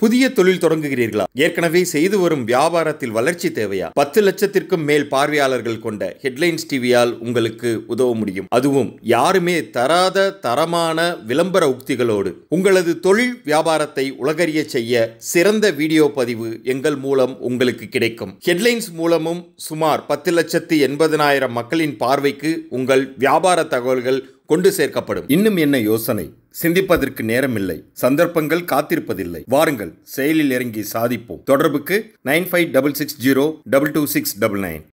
புதிய தொழில் தொடங்குகிறீர்களா ஏற்கனவே செய்து வரும் வியாபாரத்தில் வளர்ச்சி தேவையா பத்து லட்சத்திற்கும் மேல் பார்வையாளர்கள் கொண்ட ஹெட்லைன்ஸ் டிவியால் உங்களுக்கு உதவ முடியும் அதுவும் யாருமே தராத தரமான விளம்பர உக்திகளோடு உங்களது தொழில் வியாபாரத்தை உலகறிய செய்ய சிறந்த வீடியோ பதிவு எங்கள் மூலம் உங்களுக்கு கிடைக்கும் ஹெட்லைன்ஸ் மூலமும் சுமார் பத்து லட்சத்து எண்பதனாயிரம் மக்களின் பார்வைக்கு உங்கள் வியாபார தகவல்கள் கொண்டு சேர்க்கப்படும் இன்னும் என்ன யோசனை சிந்திப்பதற்கு நேரமில்லை சந்தர்ப்பங்கள் காத்திருப்பதில்லை வாருங்கள் செயலில் இறங்கி சாதிப்போம் தொடர்புக்கு nine five double six zero double two six double nine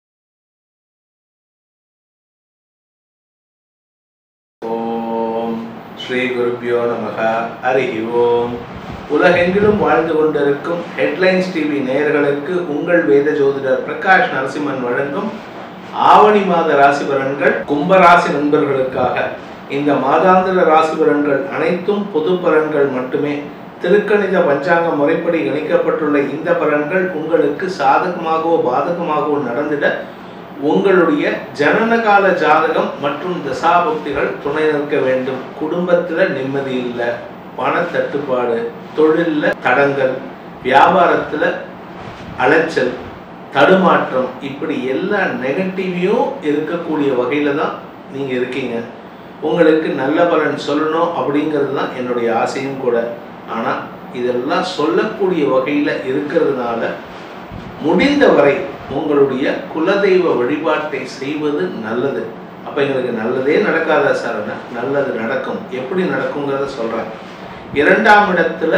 Om Shri குருப்பியோ நமக ஹரி ஓம் உலகெங்கிலும் வாழ்ந்து கொண்டிருக்கும் ஹெட்லைன்ஸ் டிவி நேயர்களுக்கு உங்கள் வேத ஜோதிடர் பிரகாஷ் நரசிம்மன் வழங்கும் ஆவணி மாத ராசி பலன்கள் கும்பராசி நண்பர்களுக்காக இந்த மாதாந்திர ராசி பலன்கள் அனைத்தும் பொது பலன்கள் மட்டுமே திருக்கணித பஞ்சாங்க முறைப்படி கணிக்கப்பட்டுள்ள இந்த பலன்கள் உங்களுக்கு சாதகமாகவோ பாதகமாகவோ நடந்திட உங்களுடைய ஜனனகால ஜாதகம் மற்றும் தசாபக்திகள் துணை நிற்க வேண்டும் குடும்பத்துல நிம்மதி இல்லை பண தட்டுப்பாடு தொழில்ல தடங்கல் வியாபாரத்துல அலைச்சல் தடுமாற்றம் இப்படி எல்லா நெகட்டிவையும் இருக்கக்கூடிய வகையில தான் நீங்க இருக்கீங்க உங்களுக்கு நல்ல பலன் சொல்லணும் அப்படிங்கிறது தான் என்னுடைய ஆசையும் கூட ஆனா இதெல்லாம் சொல்லக்கூடிய வகையில இருக்கிறதுனால முடிந்தவரை உங்களுடைய குலதெய்வ வழிபாட்டை செய்வது நல்லது அப்போ எங்களுக்கு நல்லதே நடக்காதா சார் நல்லது நடக்கும் எப்படி நடக்குங்கிறத சொல்கிறேன் இரண்டாம் இடத்துல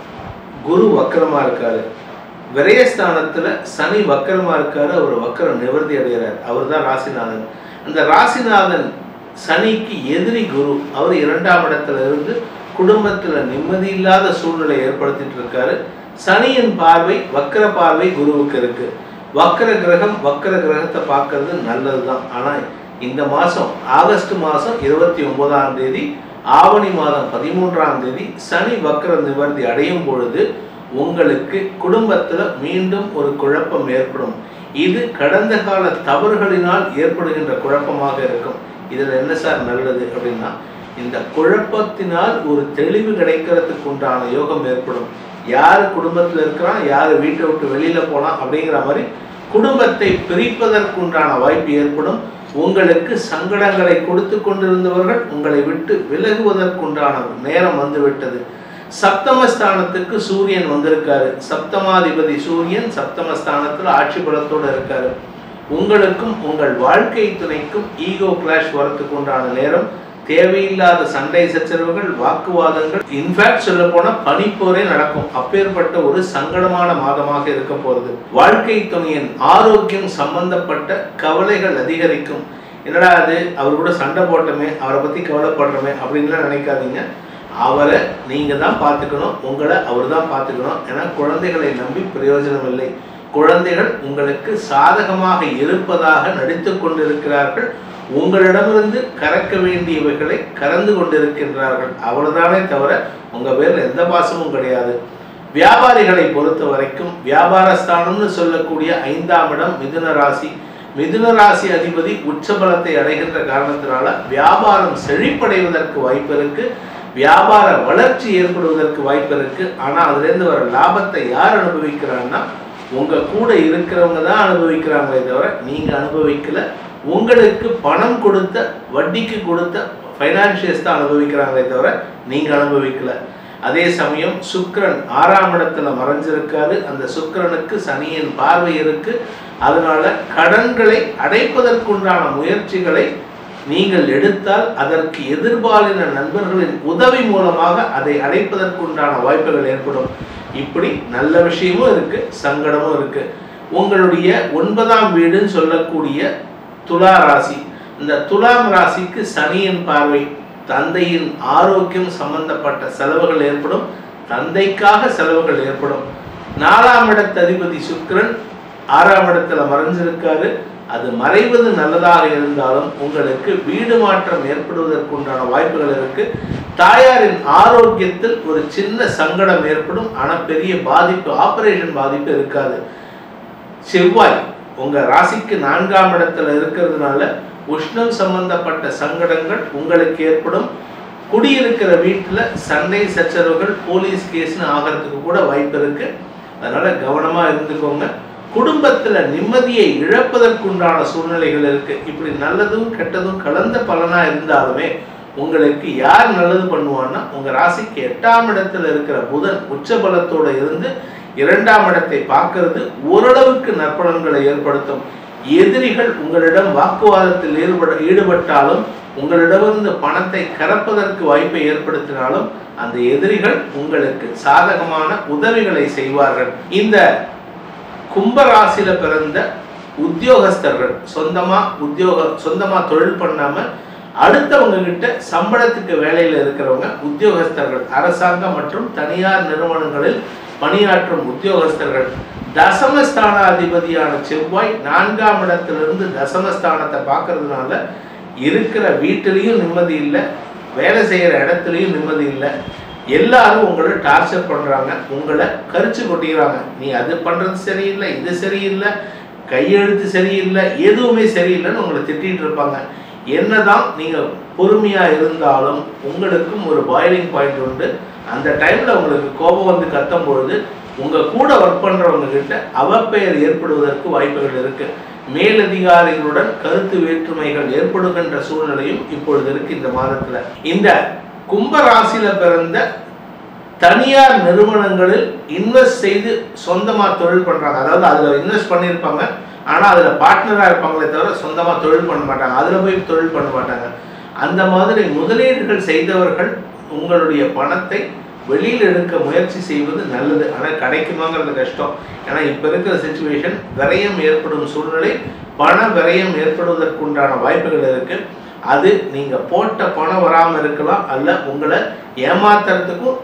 குரு வக்கரமாக இருக்காரு விரயஸ்தானத்தில் சனி வக்கரமாக இருக்காரு அவர் வக்கரம் நிவர்த்தி அடைகிறார் அவர் தான் ராசிநாதன் அந்த ராசிநாதன் சனிக்கு எதிரி குரு அவர் இரண்டாம் இடத்துல இருந்து குடும்பத்தில் நிம்மதி இல்லாத சூழ்நிலை ஏற்படுத்திட்டு இருக்காரு சனியின் பார்வை வக்கர பார்வை குருவுக்கு இருக்கு வக்கர கிரகம் வக்கர கிரகத்தை பார்க்கறது நல்லது தான் ஆனால் இந்த மாதம் ஆகஸ்ட் மாதம் இருபத்தி ஒன்பதாம் தேதி ஆவணி மாதம் பதிமூன்றாம் தேதி சனி வக்கர நிவர்த்தி அடையும் பொழுது உங்களுக்கு குடும்பத்தில் மீண்டும் ஒரு குழப்பம் ஏற்படும் இது கடந்த கால தவறுகளினால் ஏற்படுகின்ற குழப்பமாக இருக்கும் இதில் என்ன சார் நல்லது அப்படின்னா இந்த குழப்பத்தினால் ஒரு தெளிவு கிடைக்கிறதுக்கு உண்டான யோகம் ஏற்படும் யார் குடும்பத்தில் இருக்கிறான் யார் வீட்டை விட்டு வெளியில் போகலாம் அப்படிங்கிற மாதிரி குடும்பத்தை பிரிப்பதற்குண்டான வாய்ப்பு ஏற்படும் உங்களுக்கு சங்கடங்களை கொடுத்து கொண்டிருந்தவர்கள் உங்களை விட்டு விலகுவதற்குண்டான நேரம் வந்துவிட்டது சப்தமஸ்தானத்துக்கு சூரியன் வந்திருக்காரு சப்தமாதிபதி சூரியன் சப்தமஸ்தானத்தில் ஆட்சி பலத்தோடு இருக்காரு உங்களுக்கும் உங்கள் வாழ்க்கை துணைக்கும் ஈகோ கிளாஷ் வரத்துக்கு உண்டான நேரம் தேவையில்லாத சண்டை சச்சரவுகள் வாக்குவாதங்கள் இன்ஃபேக்ட் சொல்ல போனா பனிப்போரே நடக்கும் அப்பேற்பட்ட ஒரு சங்கடமான மாதமாக இருக்க போறது வாழ்க்கை துணையின் ஆரோக்கியம் சம்பந்தப்பட்ட கவலைகள் அதிகரிக்கும் என்னடா அது அவர் கூட சண்டை போட்டோமே அவரை பத்தி கவலைப்படுறோமே அப்படின்லாம் நினைக்காதீங்க அவரை நீங்க தான் பார்த்துக்கணும் உங்களை அவர் தான் பார்த்துக்கணும் ஏன்னா குழந்தைகளை நம்பி பிரயோஜனம் இல்லை குழந்தைகள் உங்களுக்கு சாதகமாக இருப்பதாக நடித்து கொண்டிருக்கிறார்கள் உங்களிடமிருந்து கறக்க வேண்டியவைகளை கறந்து கொண்டிருக்கின்றார்கள் அவ்வளவுதானே தவிர உங்க பேர்ல எந்த பாசமும் கிடையாது வியாபாரிகளை பொறுத்த வரைக்கும் வியாபாரஸ்தானம்னு சொல்லக்கூடிய ஐந்தாம் இடம் மிதுன ராசி மிதுன ராசி அதிபதி உச்சபலத்தை அடைகின்ற காரணத்தினால வியாபாரம் செழிப்படைவதற்கு வாய்ப்பு இருக்கு வியாபார வளர்ச்சி ஏற்படுவதற்கு வாய்ப்பு இருக்கு ஆனா அதுல இருந்து வர லாபத்தை யார் அனுபவிக்கிறான்னா உங்க கூட இருக்கிறவங்க தான் அனுபவிக்கிறாங்களே தவிர நீங்க அனுபவிக்கல உங்களுக்கு பணம் கொடுத்த வட்டிக்கு கொடுத்த ஃபைனான்சியல்ஸ் தான் அனுபவிக்கிறாங்களே தவிர நீங்க அனுபவிக்கல அதே சமயம் சுக்கிரன் ஆறாம் இடத்துல மறைஞ்சிருக்காரு அந்த சுக்கிரனுக்கு சனியின் பார்வை இருக்கு அதனால கடன்களை அடைப்பதற்குண்டான முயற்சிகளை நீங்கள் எடுத்தால் அதற்கு எதிர்பாலின நண்பர்களின் உதவி மூலமாக அதை அடைப்பதற்குண்டான வாய்ப்புகள் ஏற்படும் இப்படி நல்ல விஷயமும் இருக்கு சங்கடமும் இருக்கு உங்களுடைய ஒன்பதாம் வீடுன்னு சொல்லக்கூடிய துலா ராசி இந்த துலாம் ராசிக்கு சனியின் பார்வை தந்தையின் ஆரோக்கியம் சம்பந்தப்பட்ட செலவுகள் ஏற்படும் தந்தைக்காக செலவுகள் ஏற்படும் நாலாம் இடத்து அதிபதி சுக்கிரன் ஆறாம் இடத்துல மறைஞ்சிருக்காரு அது மறைவது நல்லதாக இருந்தாலும் உங்களுக்கு வீடு மாற்றம் ஏற்படுவதற்குண்டான வாய்ப்புகள் இருக்கு தாயாரின் ஆரோக்கியத்தில் ஒரு சின்ன சங்கடம் ஏற்படும் ஆனால் பெரிய பாதிப்பு ஆபரேஷன் பாதிப்பு இருக்காது செவ்வாய் உங்க ராசிக்கு நான்காம் இடத்துல இருக்கிறதுனால உஷ்ணம் சம்பந்தப்பட்ட சங்கடங்கள் உங்களுக்கு ஏற்படும் குடியிருக்கிற வீட்டில் சண்டை சச்சரவுகள் போலீஸ் கேஸ்னு ஆகிறதுக்கு கூட வாய்ப்பு இருக்கு அதனால கவனமா இருந்துக்கோங்க குடும்பத்துல நிம்மதியை இழப்பதற்குண்டான சூழ்நிலைகள் இருக்கு இப்படி நல்லதும் கெட்டதும் கலந்த பலனா இருந்தாலுமே உங்களுக்கு யார் நல்லது பண்ணுவான்னா உங்க ராசிக்கு எட்டாம் இடத்துல இருக்கிற புதன் உச்ச பலத்தோட இருந்து இரண்டாம் இடத்தை பார்க்கிறது ஓரளவுக்கு நற்பலன்களை ஏற்படுத்தும் எதிரிகள் உங்களிடம் வாக்குவாதத்தில் ஈடுபட ஈடுபட்டாலும் உங்களிடமிருந்து பணத்தை கறப்பதற்கு வாய்ப்பை ஏற்படுத்தினாலும் அந்த எதிரிகள் உங்களுக்கு சாதகமான உதவிகளை செய்வார்கள் இந்த கும்பராசியில பிறந்த உத்தியோகஸ்தர்கள் சொந்தமா உத்தியோக சொந்தமா தொழில் பண்ணாம அடுத்தவங்க கிட்ட சம்பளத்துக்கு வேலையில இருக்கிறவங்க உத்தியோகஸ்தர்கள் அரசாங்கம் மற்றும் தனியார் நிறுவனங்களில் பணியாற்றும் உத்தியோகஸ்தர்கள் தசமஸ்தானாதிபதியான செவ்வாய் நான்காம் இடத்திலிருந்து தசமஸ்தானத்தை பார்க்கறதுனால இருக்கிற வீட்டிலையும் நிம்மதி இல்லை வேலை செய்யற இடத்துலையும் நிம்மதி இல்லை எல்லாரும் உங்களை டார்ச்சர் பண்றாங்க உங்களை கரிச்சு கொட்டிக்கிறாங்க நீ அது பண்றது சரியில்லை இது சரியில்லை கையெழுத்து சரியில்லை எதுவுமே சரியில்லைன்னு உங்களை திட்டிட்டு இருப்பாங்க என்னதான் நீங்க பொறுமையா இருந்தாலும் உங்களுக்கும் ஒரு பாயிலிங் பாயிண்ட் உண்டு அந்த டைம்ல உங்களுக்கு கோபம் வந்து கத்தும் பொழுது உங்க கூட ஒர்க் பண்றவங்க கிட்ட அவப்பெயர் ஏற்படுவதற்கு வாய்ப்புகள் இருக்கு மேலதிகாரிகளுடன் கருத்து வேற்றுமைகள் ஏற்படுகின்ற சூழ்நிலையும் இப்பொழுது இருக்கு இந்த மாதத்துல இந்த கும்ப ராசியில பிறந்த தனியார் நிறுவனங்களில் இன்வெஸ்ட் செய்து சொந்தமா தொழில் பண்றாங்க அதாவது அதுல இன்வெஸ்ட் பண்ணியிருப்பாங்க ஆனா அதுல பார்ட்னரா இருப்பாங்களே தவிர சொந்தமா தொழில் பண்ண மாட்டாங்க அதுல போய் தொழில் பண்ண மாட்டாங்க அந்த மாதிரி முதலீடுகள் செய்தவர்கள் உங்களுடைய பணத்தை வெளியில் எடுக்க முயற்சி செய்வது நல்லது ஆனால் கிடைக்குமாங்கிறது கஷ்டம் ஏன்னா இப்போ இருக்கிற சுச்சுவேஷன் விரயம் ஏற்படும் சூழ்நிலை பண விரயம் ஏற்படுவதற்குண்டான வாய்ப்புகள் இருக்கு அது நீங்க போட்ட பணம் வராமல் இருக்கலாம் அல்ல உங்களை ஏமாத்துறதுக்கும்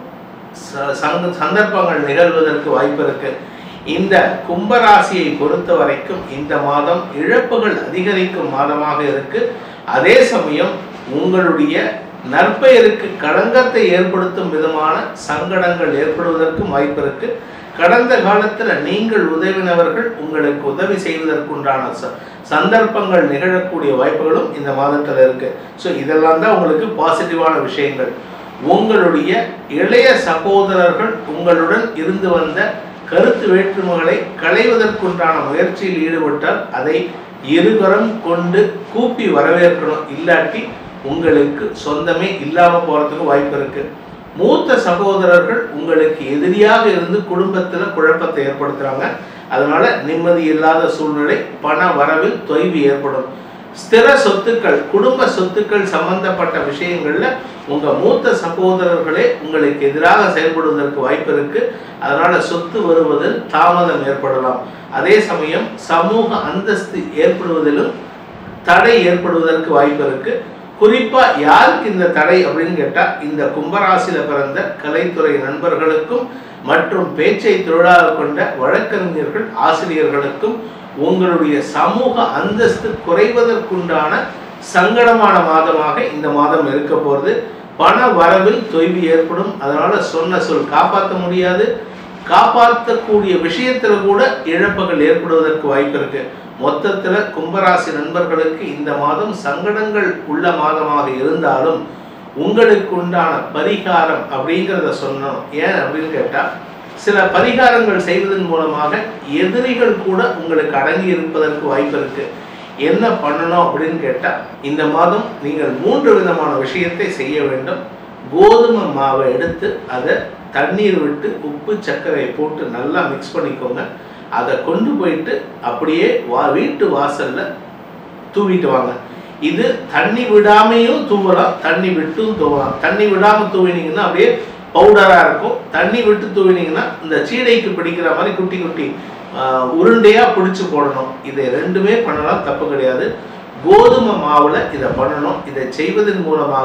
ச- சந்த- சந்தர்ப்பங்கள் நிகழ்வதற்கு வாய்ப்பு இருக்கு இந்த கும்பராசியை பொறுத்த வரைக்கும் இந்த மாதம் இழப்புகள் அதிகரிக்கும் மாதமாக இருக்கு அதே சமயம் உங்களுடைய நற்பெயருக்கு களங்கத்தை ஏற்படுத்தும் விதமான சங்கடங்கள் ஏற்படுவதற்கும் வாய்ப்பு இருக்கு கடந்த காலத்துல நீங்கள் உதவினவர்கள் உங்களுக்கு உதவி செய்வதற்குண்டான ச- சந்தர்ப்பங்கள் நிகழக்கூடிய வாய்ப்புகளும் இந்த மாதத்துல இருக்கு ஸோ இதெல்லாம் தான் உங்களுக்கு பாசிட்டிவான விஷயங்கள் உங்களுடைய இளைய சகோதரர்கள் உங்களுடன் இருந்து வந்த கருத்து வேற்றுமைகளை களைவதற்குண்டான முயற்சியில் ஈடுபட்டால் அதை இருகரம் கொண்டு கூப்பி வரவேற்கணும் இல்லாட்டி உங்களுக்கு சொந்தமே இல்லாம போறதுக்கு வாய்ப்பு இருக்கு மூத்த சகோதரர்கள் உங்களுக்கு எதிரியாக இருந்து குடும்பத்துல குழப்பத்தை ஏற்படுத்துறாங்க அதனால நிம்மதி இல்லாத சூழ்நிலை பண வரவில் தொய்வு ஏற்படும் ஸ்திர சொத்துக்கள் குடும்ப சொத்துக்கள் சம்பந்தப்பட்ட விஷயங்கள்ல உங்க மூத்த சகோதரர்களே உங்களுக்கு எதிராக செயல்படுவதற்கு வாய்ப்பு இருக்கு அதனால சொத்து வருவதில் தாமதம் ஏற்படலாம் அதே சமயம் சமூக அந்தஸ்து ஏற்படுவதிலும் தடை ஏற்படுவதற்கு வாய்ப்பு இருக்கு குறிப்பா யாருக்கு இந்த தடை அப்படின்னு கேட்டா இந்த கும்பராசியில பிறந்த கலைத்துறை நண்பர்களுக்கும் மற்றும் பேச்சை தொழிலாக கொண்ட வழக்கறிஞர்கள் ஆசிரியர்களுக்கும் உங்களுடைய சமூக அந்தஸ்து குறைவதற்குண்டான சங்கடமான மாதமாக இந்த மாதம் இருக்க போகிறது பண வரவில் தொய்வு ஏற்படும் அதனால சொன்ன சொல் காப்பாற்ற முடியாது காப்பாற்றக்கூடிய விஷயத்துல கூட இழப்புகள் ஏற்படுவதற்கு வாய்ப்பு இருக்கு மொத்தத்துல கும்பராசி நண்பர்களுக்கு இந்த மாதம் சங்கடங்கள் உள்ள மாதமாக இருந்தாலும் உங்களுக்கு உண்டான பரிகாரம் அப்படிங்கிறத சொன்னோம் ஏன் அப்படின்னு கேட்டா சில பரிகாரங்கள் செய்வதன் மூலமாக எதிரிகள் கூட உங்களுக்கு அடங்கி இருப்பதற்கு வாய்ப்பு இருக்கு என்ன பண்ணணும் அப்படின்னு கேட்டா இந்த மாதம் நீங்கள் மூன்று விதமான விஷயத்தை செய்ய வேண்டும் கோதுமை மாவை எடுத்து அதை தண்ணீர் விட்டு உப்பு சர்க்கரை போட்டு நல்லா மிக்ஸ் பண்ணிக்கோங்க அதை கொண்டு போயிட்டு அப்படியே வா வீட்டு வாசல்ல தூவிட்டு வாங்க இது தண்ணி விடாமையும் தூவலாம் தண்ணி விட்டும் தூவலாம் தண்ணி விடாம தூவினீங்கன்னா அப்படியே பவுடரா இருக்கும் தண்ணி விட்டு தூவினீங்கன்னா இந்த சீடைக்கு பிடிக்கிற மாதிரி குட்டி குட்டி ஆஹ், உருண்டையா பிடிச்சு போடணும் இதை ரெண்டுமே பண்ணலாம் தப்பு கிடையாது கோதுமை மாவுல இதை பண்ணணும் இதை செய்வதன் மூலமாக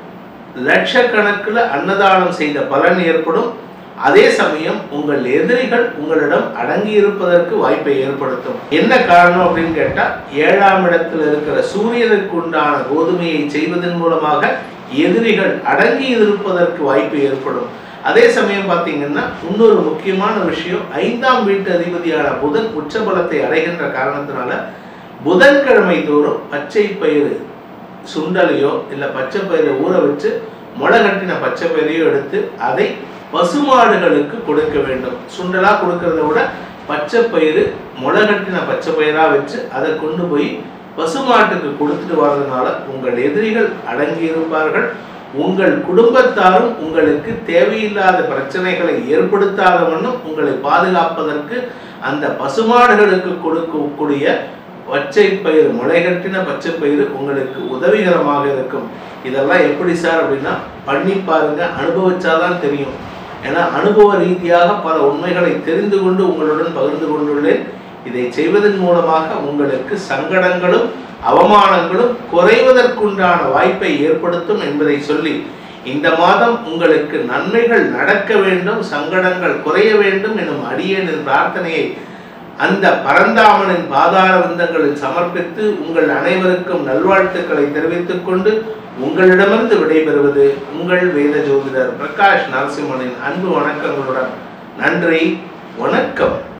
லட்சக்கணக்கில் அன்னதானம் செய்த பலன் ஏற்படும் அதே சமயம் உங்கள் எதிரிகள் உங்களிடம் அடங்கி இருப்பதற்கு வாய்ப்பை ஏற்படுத்தும் என்ன காரணம் அப்படின்னு கேட்டா ஏழாம் இடத்துல இருக்கிற சூரியனுக்கு உண்டான கோதுமையை செய்வதன் மூலமாக எதிரிகள் அடங்கி இருப்பதற்கு வாய்ப்பு ஏற்படும் அதே சமயம் பார்த்தீங்கன்னா இன்னொரு முக்கியமான விஷயம் ஐந்தாம் வீட்டு அதிபதியான புதன் உச்சபலத்தை அடைகின்ற காரணத்தினால புதன்கிழமை தோறும் பச்சை பயிறு சுண்டலையோ இல்லை பச்சை பயிரை ஊற வச்சு முளைகட்டின பச்சை பயிரையோ எடுத்து அதை பசுமாடுகளுக்கு கொடுக்க வேண்டும் சுண்டலா கொடுக்கறத விட பச்சை பயிறு முளைகட்டின பச்சை பயிரா வச்சு அதை கொண்டு போய் பசுமாட்டுக்கு கொடுத்துட்டு வர்றதுனால உங்கள் எதிரிகள் அடங்கி இருப்பார்கள் உங்கள் குடும்பத்தாரும் உங்களுக்கு தேவையில்லாத பிரச்சனைகளை ஏற்படுத்தாத வண்ணம் உங்களை பாதுகாப்பதற்கு அந்த பசுமாடுகளுக்கு கொடுக்கக்கூடிய பச்சை பயிர் முளைகட்டின பச்சை பயிர் உங்களுக்கு உதவிகரமாக இருக்கும் இதெல்லாம் எப்படி சார் அப்படின்னா பண்ணி பாருங்க அனுபவிச்சாதான் தெரியும் ஏன்னா அனுபவ ரீதியாக பல உண்மைகளை தெரிந்து கொண்டு உங்களுடன் பகிர்ந்து கொண்டுள்ளேன் இதை செய்வதன் மூலமாக உங்களுக்கு சங்கடங்களும் அவமானங்களும் குறைவதற்குண்டான வாய்ப்பை ஏற்படுத்தும் என்பதை சொல்லி இந்த மாதம் உங்களுக்கு நன்மைகள் நடக்க வேண்டும் சங்கடங்கள் குறைய வேண்டும் எனும் அடியேனின் பிரார்த்தனையை அந்த பரந்தாமனின் பாதாள விந்தங்களில் சமர்ப்பித்து உங்கள் அனைவருக்கும் நல்வாழ்த்துக்களை தெரிவித்துக் கொண்டு உங்களிடமிருந்து விடைபெறுவது உங்கள் வேத ஜோதிடர் பிரகாஷ் நரசிம்மனின் அன்பு வணக்கங்களுடன் நன்றி வணக்கம்